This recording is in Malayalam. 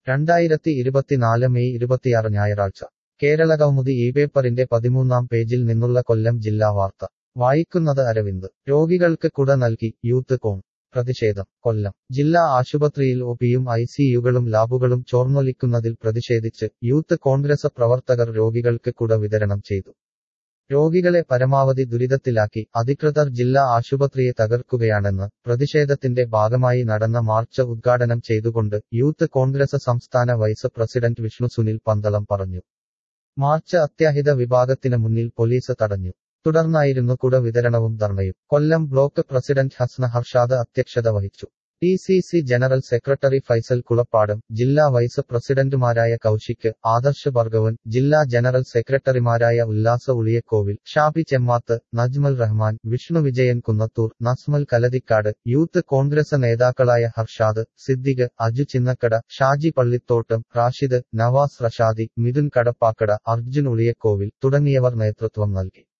രണ്ടായിരത്തി ഇരുപത്തിനാല് മെയ് ഇരുപത്തിയാറ് ഞായറാഴ്ച കേരള കൗമുദി ഈ പേപ്പറിന്റെ പതിമൂന്നാം പേജിൽ നിന്നുള്ള കൊല്ലം ജില്ലാ വാർത്ത വായിക്കുന്നത് അരവിന്ദ് രോഗികൾക്ക് കുട നൽകി യൂത്ത് കോൺ പ്രതിഷേധം കൊല്ലം ജില്ലാ ആശുപത്രിയിൽ ഒപിയും ഐസിയുകളും ലാബുകളും ചോർന്നൊലിക്കുന്നതിൽ പ്രതിഷേധിച്ച് യൂത്ത് കോൺഗ്രസ് പ്രവർത്തകർ രോഗികൾക്ക് കുട വിതരണം ചെയ്തു രോഗികളെ പരമാവധി ദുരിതത്തിലാക്കി അധികൃതർ ജില്ലാ ആശുപത്രിയെ തകർക്കുകയാണെന്ന് പ്രതിഷേധത്തിന്റെ ഭാഗമായി നടന്ന മാർച്ച് ഉദ്ഘാടനം ചെയ്തുകൊണ്ട് യൂത്ത് കോൺഗ്രസ് സംസ്ഥാന വൈസ് പ്രസിഡന്റ് വിഷ്ണു സുനിൽ പന്തളം പറഞ്ഞു മാർച്ച് അത്യാഹിത വിഭാഗത്തിന് മുന്നിൽ പോലീസ് തടഞ്ഞു തുടർന്നായിരുന്നു കുട വിതരണവും ധർണയും കൊല്ലം ബ്ലോക്ക് പ്രസിഡന്റ് ഹസ്ന ഹർഷാദ് അധ്യക്ഷത വഹിച്ചു D C C general secretary Faisal Kulappadam ജില്ലാ വൈസ് പ്രസിഡന്റുമാരായ കൌശിക് ആദർശ് ഭർഗവൻ ജില്ലാ ജനറൽ സെക്രട്ടറിമാരായ ഉല്ലാസ ഉളിയക്കോവിൽ ഷാബി ചെമ്മാത്ത് നജ്മൽ റഹ്മാൻ വിഷ്ണു വിജയൻ കുന്നത്തൂർ നസ്മൽ കലതിക്കാട് യൂത്ത് കോൺഗ്രസ് നേതാക്കളായ ഹർഷാദ് സിദ്ദിഖ് അജു ചിന്നക്കട ഷാജി പള്ളിത്തോട്ടം റാഷിദ് നവാസ് റഷാദി മിഥുൻ കടപ്പാക്കട അർജുൻ ഉളിയക്കോവിൽ തുടങ്ങിയവർ നേതൃത്വം നൽകി